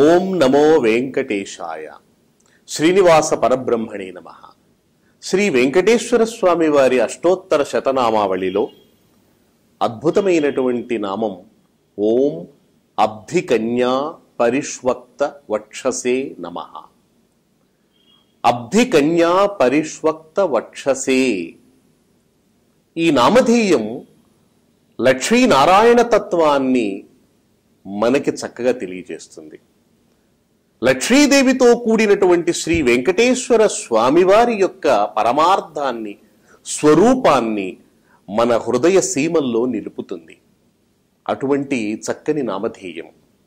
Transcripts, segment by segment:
ఓం నమో వెంకటేశాయ శ్రీనివాస పరబ్రహ్మణే నమ శ్రీ వెంకటేశ్వర స్వామి వారి అష్టోత్తర శతనామావళిలో అద్భుతమైనటువంటి నామం ఓం అబ్ధికన్యా పరిష్వక్త వక్షసే నమ అబ్ధికన్యా పరిష్వక్త వక్షసే ఈ నామధేయం లక్ష్మీనారాయణ తత్వాన్ని మనకి చక్కగా తెలియజేస్తుంది లక్ష్మీదేవితో కూడినటువంటి శ్రీ వెంకటేశ్వర స్వామివారి యొక్క పరమార్థాన్ని స్వరూపాన్ని మన హృదయ సీమల్లో నిలుపుతుంది అటువంటి చక్కని నామధేయం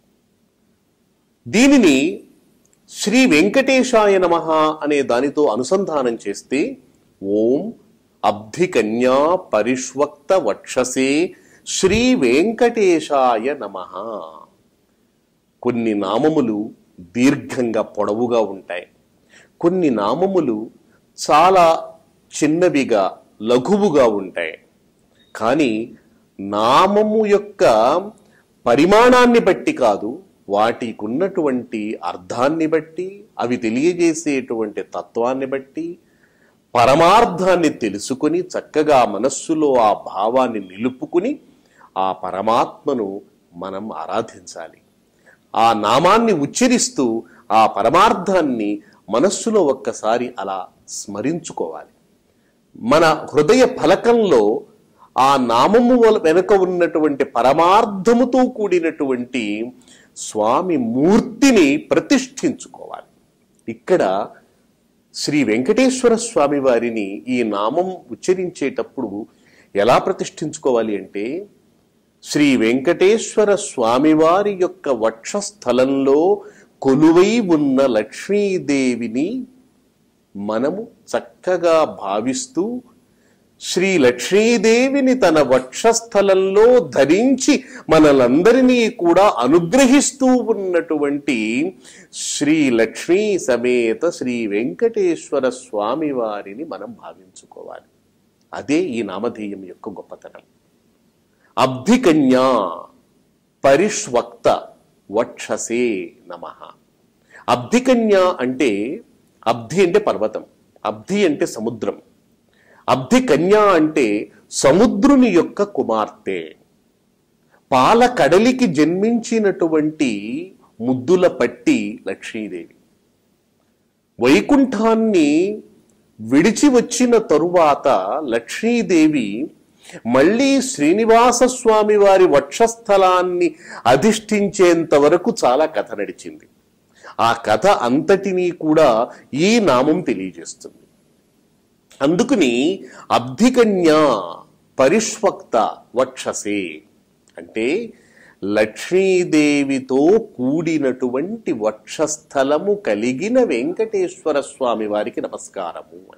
దీనిని శ్రీ వెంకటేశాయ నమ అనే దానితో అనుసంధానం చేస్తే ఓం అబ్ధికన్యా పరిష్వక్త వక్షసే శ్రీ వెంకటేశాయ నమ కొన్ని నామములు దీర్ఘంగా పొడవుగా ఉంటాయి కొన్ని నామములు చాలా చిన్నవిగా లఘువుగా ఉంటాయి కానీ నామము యొక్క పరిమాణాన్ని బట్టి కాదు వాటికి ఉన్నటువంటి అర్థాన్ని బట్టి అవి తెలియజేసేటువంటి తత్వాన్ని బట్టి పరమార్థాన్ని తెలుసుకుని చక్కగా మనస్సులో ఆ భావాన్ని నిలుపుకుని ఆ పరమాత్మను మనం ఆరాధించాలి ఆ నామాన్ని ఉచ్చరిస్తూ ఆ పరమార్థాన్ని మనస్సులో ఒక్కసారి అలా స్మరించుకోవాలి మన హృదయ ఫలకంలో ఆ నామము వల- వెనుక ఉన్నటువంటి పరమార్థముతో కూడినటువంటి స్వామి మూర్తిని ప్రతిష్ఠించుకోవాలి ఇక్కడ శ్రీ వెంకటేశ్వర స్వామి వారిని ఈ నామం ఉచ్చరించేటప్పుడు ఎలా ప్రతిష్ఠించుకోవాలి అంటే శ్రీ వెంకటేశ్వర స్వామివారి యొక్క వక్షస్థలంలో కొలువై ఉన్న లక్ష్మీదేవిని మనము చక్కగా భావిస్తూ శ్రీ లక్ష్మీదేవిని తన వక్షస్థలంలో ధరించి మనలందరినీ కూడా అనుగ్రహిస్తూ ఉన్నటువంటి శ్రీ లక్ష్మీ సమేత శ్రీ వెంకటేశ్వర స్వామి వారిని మనం భావించుకోవాలి అదే ఈ నామధేయం యొక్క గొప్పతనం అబ్ధికన్యా పరిష్వక్త వక్షసే నమ అబ్ధికన్య అంటే అబ్ధి అంటే పర్వతం అబ్ధి అంటే సముద్రం అబ్ధి కన్య అంటే సముద్రుని యొక్క కుమార్తె పాల కడలికి జన్మించినటువంటి ముద్దుల పట్టి లక్ష్మీదేవి వైకుంఠాన్ని విడిచి వచ్చిన తరువాత లక్ష్మీదేవి మళ్ళీ శ్రీనివాస స్వామి వారి వక్షస్థలాన్ని అధిష్ఠించేంత వరకు చాలా కథ నడిచింది ఆ కథ అంతటినీ కూడా ఈ నామం తెలియజేస్తుంది అందుకని అబ్ధికన్యా పరిష్వక్త వక్షసే అంటే లక్ష్మీదేవితో కూడినటువంటి వక్షస్థలము కలిగిన వెంకటేశ్వర స్వామి వారికి నమస్కారము అని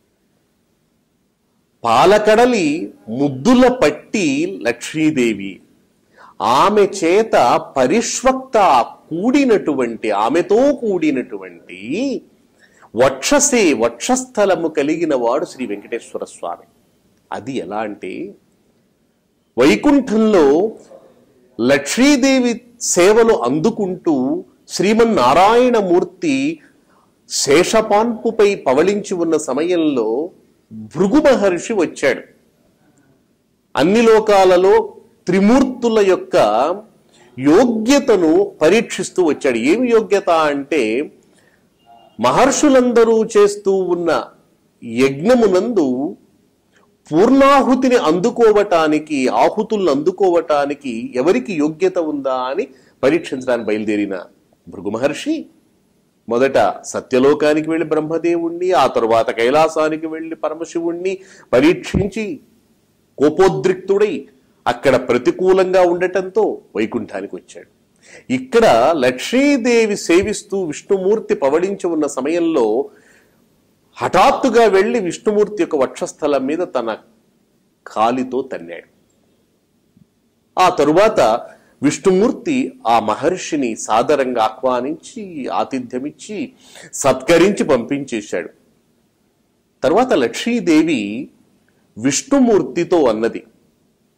పాలకడలి ముద్దుల పట్టి లక్ష్మీదేవి ఆమె చేత పరిష్వక్త కూడినటువంటి ఆమెతో కూడినటువంటి వక్షసే వక్షస్థలము కలిగిన వాడు శ్రీ వెంకటేశ్వర స్వామి అది ఎలా అంటే వైకుంఠంలో లక్ష్మీదేవి సేవలు అందుకుంటూ శ్రీమన్నారాయణమూర్తి శేషపాన్పుపై పవళించి ఉన్న సమయంలో భృగు మహర్షి వచ్చాడు అన్ని లోకాలలో త్రిమూర్తుల యొక్క యోగ్యతను పరీక్షిస్తూ వచ్చాడు ఏమి యోగ్యత అంటే మహర్షులందరూ చేస్తూ ఉన్న యజ్ఞమునందు పూర్ణాహుతిని అందుకోవటానికి ఆహుతులను అందుకోవటానికి ఎవరికి యోగ్యత ఉందా అని పరీక్షించడానికి బయలుదేరిన భృగు మహర్షి మొదట సత్యలోకానికి వెళ్ళి బ్రహ్మదేవుణ్ణి ఆ తరువాత కైలాసానికి వెళ్ళి పరమశివుణ్ణి పరీక్షించి కోపోద్రిక్తుడై అక్కడ ప్రతికూలంగా ఉండటంతో వైకుంఠానికి వచ్చాడు ఇక్కడ లక్ష్మీదేవి సేవిస్తూ విష్ణుమూర్తి పవడించి ఉన్న సమయంలో హఠాత్తుగా వెళ్ళి విష్ణుమూర్తి యొక్క వక్షస్థలం మీద తన కాలితో తన్నాడు ఆ తరువాత విష్ణుమూర్తి ఆ మహర్షిని సాదరంగా ఆహ్వానించి ఆతిథ్యమిచ్చి సత్కరించి పంపించేశాడు తర్వాత లక్ష్మీదేవి విష్ణుమూర్తితో అన్నది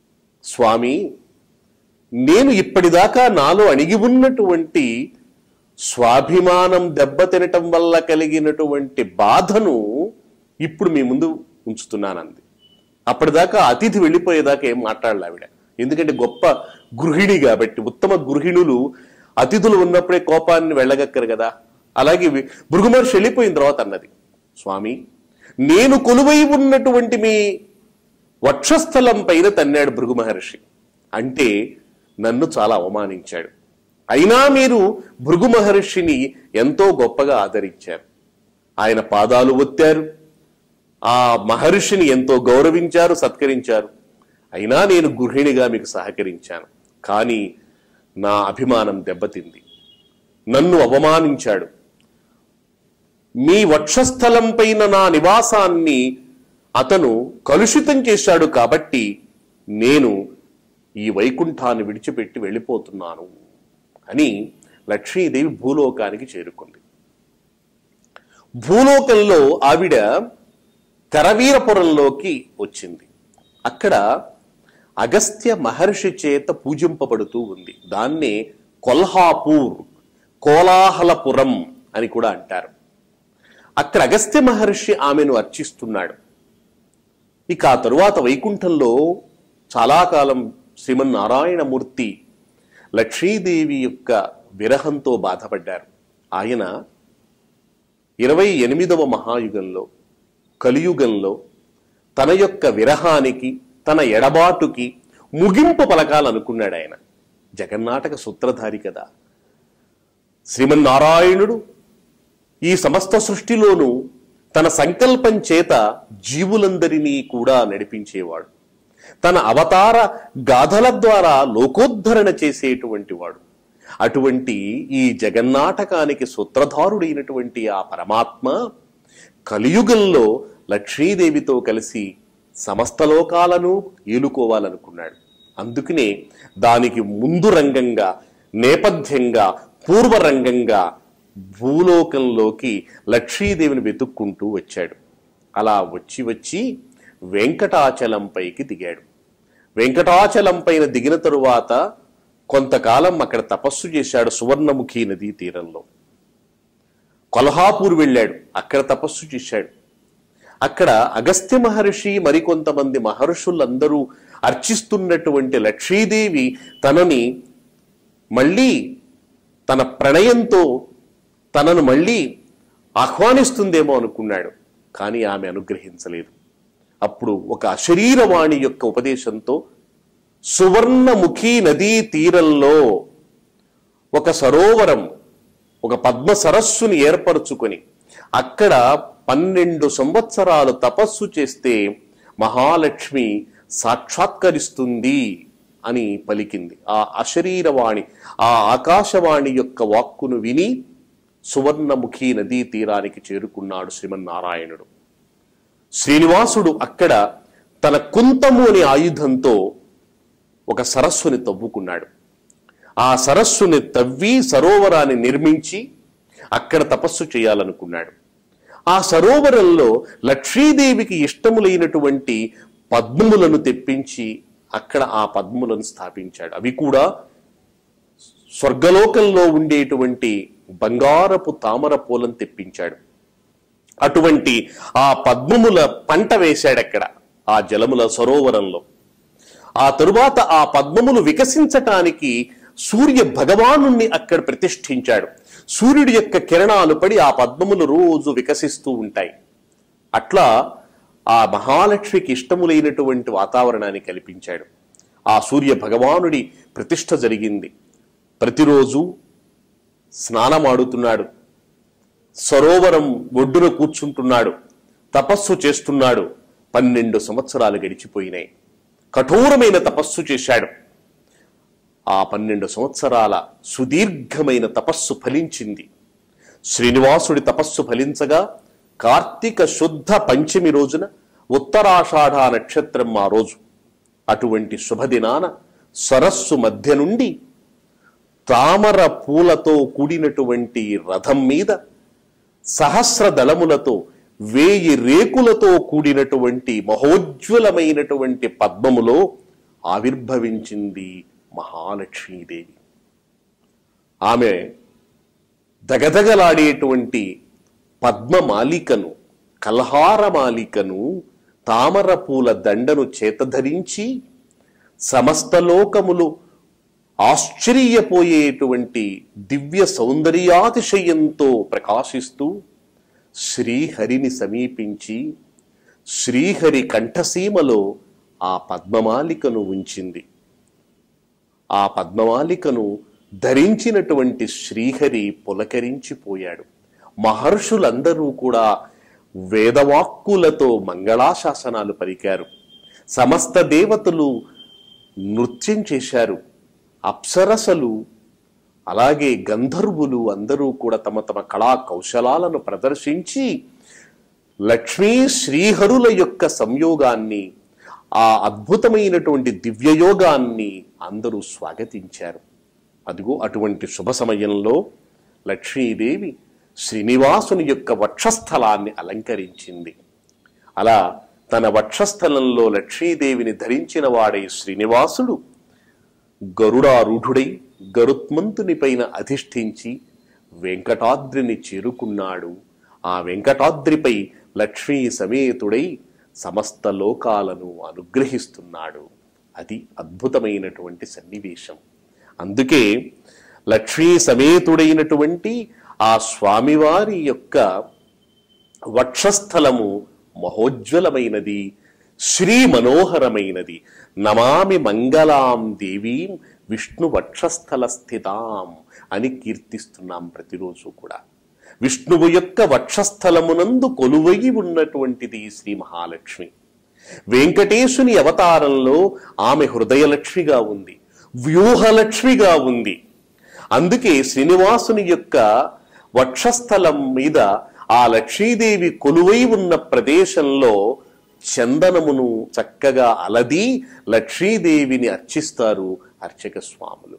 స్వామి నేను ఇప్పటిదాకా నాలో అణిగి ఉన్నటువంటి స్వాభిమానం దెబ్బతినటం వల్ల కలిగినటువంటి బాధను ఇప్పుడు మీ ముందు ఉంచుతున్నానంది అప్పటిదాకా అతిథి వెళ్ళిపోయేదాకా ఏం మాట్లాడలే ఆవిడ ఎందుకంటే గొప్ప గృహిణి కాబట్టి ఉత్తమ గృహిణులు అతిథులు ఉన్నప్పుడే కోపాన్ని వెళ్ళగక్కరు కదా అలాగే వి- భృగుమహర్షి వెళ్ళిపోయిన తర్వాత అన్నది స్వామి నేను కొలువై ఉన్నటువంటి మీ వక్షస్థలం పైన తన్నాడు భృగు మహర్షి అంటే నన్ను చాలా అవమానించాడు అయినా మీరు భృగు మహర్షిని ఎంతో గొప్పగా ఆదరించారు ఆయన పాదాలు ఒత్తారు ఆ మహర్షిని ఎంతో గౌరవించారు సత్కరించారు అయినా నేను గృహిణిగా మీకు సహకరించాను కానీ నా అభిమానం దెబ్బతింది నన్ను అవమానించాడు మీ వక్షస్థలం పైన నా నివాసాన్ని అతను కలుషితం చేశాడు కాబట్టి నేను ఈ వైకుంఠాన్ని విడిచిపెట్టి వెళ్ళిపోతున్నాను అని లక్ష్మీదేవి భూలోకానికి చేరుకుంది భూలోకంలో ఆవిడ కరవీరపురంలోకి వచ్చింది అక్కడ అగస్త్య మహర్షి చేత పూజింపబడుతూ ఉంది దాన్నే కొల్హాపూర్ కోలాహలపురం అని కూడా అంటారు అక్కడ అగస్త్య మహర్షి ఆమెను అర్చిస్తున్నాడు ఇక ఆ తరువాత వైకుంఠంలో చాలా కాలం శ్రీమన్నారాయణమూర్తి లక్ష్మీదేవి యొక్క విరహంతో బాధపడ్డారు ఆయన ఇరవై ఎనిమిదవ మహాయుగంలో కలియుగంలో తన యొక్క విరహానికి తన ఎడబాటుకి ముగింపు పలకాలనుకున్నాడు ఆయన జగన్నాటక సూత్రధారి కదా శ్రీమన్నారాయణుడు ఈ సమస్త సృష్టిలోనూ తన సంకల్పం చేత జీవులందరినీ కూడా నడిపించేవాడు తన అవతార గాథల ద్వారా లోకోద్ధరణ చేసేటువంటి వాడు అటువంటి ఈ జగన్నాటకానికి సూత్రధారుడైనటువంటి ఆ పరమాత్మ కలియుగంలో లక్ష్మీదేవితో కలిసి సమస్త లోకాలను ఏలుకోవాలనుకున్నాడు అందుకనే దానికి ముందు రంగంగా నేపథ్యంగా పూర్వరంగంగా భూలోకంలోకి లక్ష్మీదేవిని వెతుక్కుంటూ వచ్చాడు అలా వచ్చి వచ్చి వెంకటాచలంపైకి దిగాడు వెంకటాచలం పైన దిగిన తరువాత కొంతకాలం అక్కడ తపస్సు చేశాడు సువర్ణముఖి నదీ తీరంలో కొల్హాపూర్ వెళ్ళాడు అక్కడ తపస్సు చేశాడు అక్కడ అగస్త్య మహర్షి మరికొంతమంది మహర్షులందరూ అర్చిస్తున్నటువంటి లక్ష్మీదేవి తనని మళ్ళీ తన ప్రణయంతో తనను మళ్ళీ ఆహ్వానిస్తుందేమో అనుకున్నాడు కానీ ఆమె అనుగ్రహించలేదు అప్పుడు ఒక అశరీరవాణి యొక్క ఉపదేశంతో సువర్ణముఖి నదీ తీరంలో ఒక సరోవరం ఒక పద్మ సరస్సుని ఏర్పరచుకొని అక్కడ పన్నెండు సంవత్సరాలు తపస్సు చేస్తే మహాలక్ష్మి సాక్షాత్కరిస్తుంది అని పలికింది ఆ అశరీరవాణి ఆ ఆకాశవాణి యొక్క వాక్కును విని సువర్ణముఖి నదీ తీరానికి చేరుకున్నాడు శ్రీమన్నారాయణుడు శ్రీనివాసుడు అక్కడ తన కుంతము అనే ఆయుధంతో ఒక సరస్సుని తవ్వుకున్నాడు ఆ సరస్సుని తవ్వి సరోవరాన్ని నిర్మించి అక్కడ తపస్సు చేయాలనుకున్నాడు ఆ సరోవరంలో లక్ష్మీదేవికి ఇష్టములైనటువంటి పద్మములను తెప్పించి అక్కడ ఆ పద్మములను స్థాపించాడు అవి కూడా స్వర్గలోకంలో ఉండేటువంటి బంగారపు తామర పూలను తెప్పించాడు అటువంటి ఆ పద్మముల పంట వేశాడు అక్కడ ఆ జలముల సరోవరంలో ఆ తరువాత ఆ పద్మములు వికసించటానికి సూర్య భగవానుణ్ణి అక్కడ ప్రతిష్ఠించాడు సూర్యుడి యొక్క కిరణాలు పడి ఆ పద్మములు రోజు వికసిస్తూ ఉంటాయి అట్లా ఆ మహాలక్ష్మికి ఇష్టములైనటువంటి వాతావరణాన్ని కల్పించాడు ఆ సూర్య భగవానుడి ప్రతిష్ఠ జరిగింది ప్రతిరోజు స్నానమాడుతున్నాడు సరోవరం ఒడ్డున కూర్చుంటున్నాడు తపస్సు చేస్తున్నాడు పన్నెండు సంవత్సరాలు గడిచిపోయినాయి కఠోరమైన తపస్సు చేశాడు ఆ పన్నెండు సంవత్సరాల సుదీర్ఘమైన తపస్సు ఫలించింది శ్రీనివాసుడి తపస్సు ఫలించగా కార్తీక శుద్ధ పంచమి రోజున ఉత్తరాషాఢ నక్షత్రం ఆ రోజు అటువంటి శుభదినాన సరస్సు మధ్య నుండి తామర పూలతో కూడినటువంటి రథం మీద సహస్ర దళములతో వేయి రేకులతో కూడినటువంటి మహోజ్వలమైనటువంటి పద్మములో ఆవిర్భవించింది మహాలక్ష్మీదేవి ఆమె దగదగలాడేటువంటి పద్మమాలికను కల్హారమాలికను తామర పూల దండను చేతధరించి సమస్త లోకములు ఆశ్చర్యపోయేటువంటి దివ్య సౌందర్యాతిశయంతో ప్రకాశిస్తూ శ్రీహరిని సమీపించి శ్రీహరి కంఠసీమలో ఆ పద్మమాలికను ఉంచింది ఆ పద్మమాలికను ధరించినటువంటి శ్రీహరి పులకరించిపోయాడు మహర్షులందరూ కూడా వేదవాక్కులతో మంగళాశాసనాలు పలికారు సమస్త దేవతలు నృత్యం చేశారు అప్సరసలు అలాగే గంధర్వులు అందరూ కూడా తమ తమ కళా కౌశలాలను ప్రదర్శించి లక్ష్మీ శ్రీహరుల యొక్క సంయోగాన్ని ఆ అద్భుతమైనటువంటి దివ్యయోగాన్ని అందరూ స్వాగతించారు అదిగో అటువంటి శుభ సమయంలో లక్ష్మీదేవి శ్రీనివాసుని యొక్క వక్షస్థలాన్ని అలంకరించింది అలా తన వక్షస్థలంలో లక్ష్మీదేవిని ధరించిన వాడై శ్రీనివాసుడు గరుడారూఢుడై గరుత్మంతుని పైన అధిష్ఠించి వెంకటాద్రిని చేరుకున్నాడు ఆ వెంకటాద్రిపై లక్ష్మీ సమేతుడై సమస్త లోకాలను అనుగ్రహిస్తున్నాడు అది అద్భుతమైనటువంటి సన్నివేశం అందుకే లక్ష్మీ సమేతుడైనటువంటి ఆ స్వామివారి యొక్క వక్షస్థలము మహోజ్వలమైనది శ్రీ మనోహరమైనది నమామి మంగళాం దేవీం విష్ణు వక్షస్థల స్థితాం అని కీర్తిస్తున్నాం ప్రతిరోజు కూడా విష్ణువు యొక్క వక్షస్థలమునందు కొలువై ఉన్నటువంటిది శ్రీ మహాలక్ష్మి వెంకటేశుని అవతారంలో ఆమె హృదయలక్ష్మిగా ఉంది వ్యూహలక్ష్మిగా ఉంది అందుకే శ్రీనివాసుని యొక్క వక్షస్థలం మీద ఆ లక్ష్మీదేవి కొలువై ఉన్న ప్రదేశంలో చందనమును చక్కగా అలది లక్ష్మీదేవిని అర్చిస్తారు అర్చక స్వాములు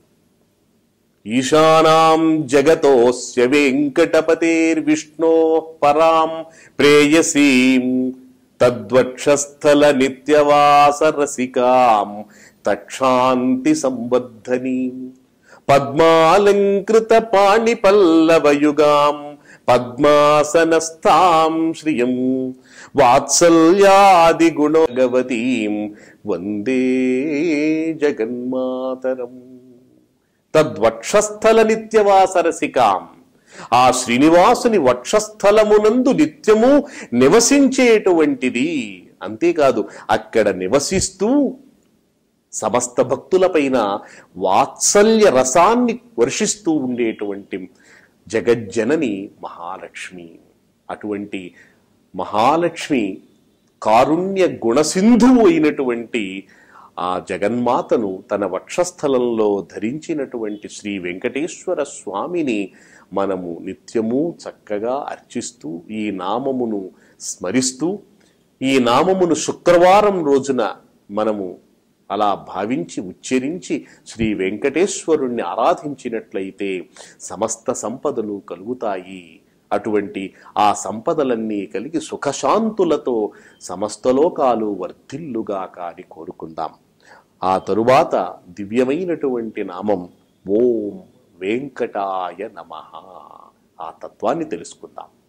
ఈశానాం జగతోస్య వెంకటపతేర్విష్ణో పరాం ప్రేయసీం తద్వక్షస్థల నిత్యవాస రసికాం తక్షాంతి సంబద్ధనీం పద్మాలంకృత పాణిపల్లవయుగాం పద్మాసనస్థాం శ్రియం వాత్సల్యాది గుణగవతీం వందే జగన్మాతరం తద్వక్షస్థల నిత్యవాసరసికాం ఆ శ్రీనివాసుని వక్షస్థలమునందు నిత్యము నివసించేటువంటిది అంతేకాదు అక్కడ నివసిస్తూ సమస్త భక్తులపైన వాత్సల్య రసాన్ని వర్షిస్తూ ఉండేటువంటి జగజ్జనని మహాలక్ష్మి అటువంటి మహాలక్ష్మి కారుణ్య గుణసింధువు అయినటువంటి ఆ జగన్మాతను తన వక్షస్థలంలో ధరించినటువంటి శ్రీ వెంకటేశ్వర స్వామిని మనము నిత్యము చక్కగా అర్చిస్తూ ఈ నామమును స్మరిస్తూ ఈ నామమును శుక్రవారం రోజున మనము అలా భావించి ఉచ్చరించి శ్రీ వెంకటేశ్వరుణ్ణి ఆరాధించినట్లయితే సమస్త సంపదలు కలుగుతాయి అటువంటి ఆ సంపదలన్నీ కలిగి సుఖశాంతులతో సమస్త లోకాలు వర్ధిల్లుగాక అని కోరుకుందాం ఆ తరువాత దివ్యమైనటువంటి నామం ఓం వెంకటాయ నమః ఆ తత్వాన్ని తెలుసుకుందాం